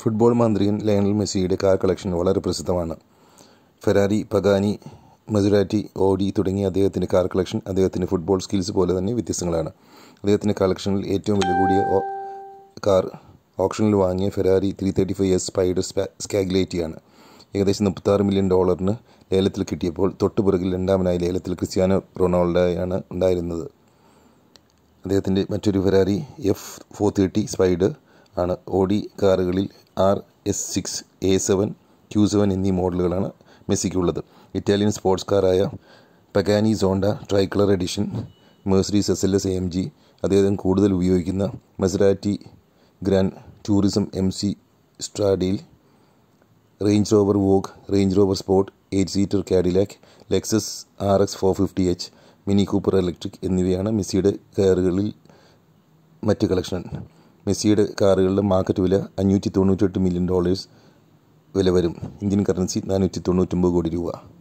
football മാന്ത്രികൻ Lionel മെസ്സിയുടെ car collection വളരെ പ്രസിദ്ധമാണ് ഫെരാരി പഗാനി മസുരാറ്റി ഓഡി തുടങ്ങിയ അദ്ദേഹത്തിൻ്റെ കാർ കളക്ഷൻ അദ്ദേഹത്തിൻ്റെ ഫുട്ബോൾ സ്കിൽസ് പോലെ തന്നെ വ്യത്യസ്തങ്ങളാണ് അദ്ദേഹത്തിൻ്റെ കളക്ഷനിൽ ഏറ്റവും വില കൂടിയ ഓ- കാർ ഓപ്ഷനിൽ വാങ്ങിയ Ferrari three thirty five S spider സ്കാഗ്ലേറ്റിയാണ് ഏകദേശം മുപ്പത്താറ് മില്യൺ ഡോളറിന് ലേലത്തിൽ കിട്ടിയപ്പോൾ തൊട്ടുപിറകിൽ രണ്ടാമനായി ലേലത്തിൽ ക്രിസ്ത്യാനോ റൊണാൾഡോയാണ് ഉണ്ടായിരുന്നത് അദ്ദേഹത്തിൻ്റെ മറ്റൊരു Ferrari F four thirty spider ആണ് ഓഡി കാറുകളിൽ R S six A seven Q seven എന്നീ മോഡലുകളാണ് മെസ്സിക്കുള്ളത് ഇറ്റാലിയൻ സ്പോർട്സ് കാറായ Pagani Zonda tricolour edition Mercedes S L S M G അദ്ദേഹം കൂടുതൽ ഉപയോഗിക്കുന്ന Maserati Gran Turismo M C സ്ട്രാഡിയിൽ Range Rover Vogue Range Rover sport eight seater Cadillac Lexus R X four fifty H mini Cooper electric എന്നിവയാണ് മെസ്സിയുടെ കാറുകളിൽ മറ്റ് collection മെസ്സിയുടെ കാറുകളുടെ market വില അഞ്ഞൂറ്റി തൊണ്ണൂറ്റെട്ട് മില്യൺ ഡോളേഴ്സ് വില വരും ഇന്ത്യൻ കറൻസി നാനൂറ്റി തൊണ്ണൂറ്റൊമ്പത് കോടി രൂപ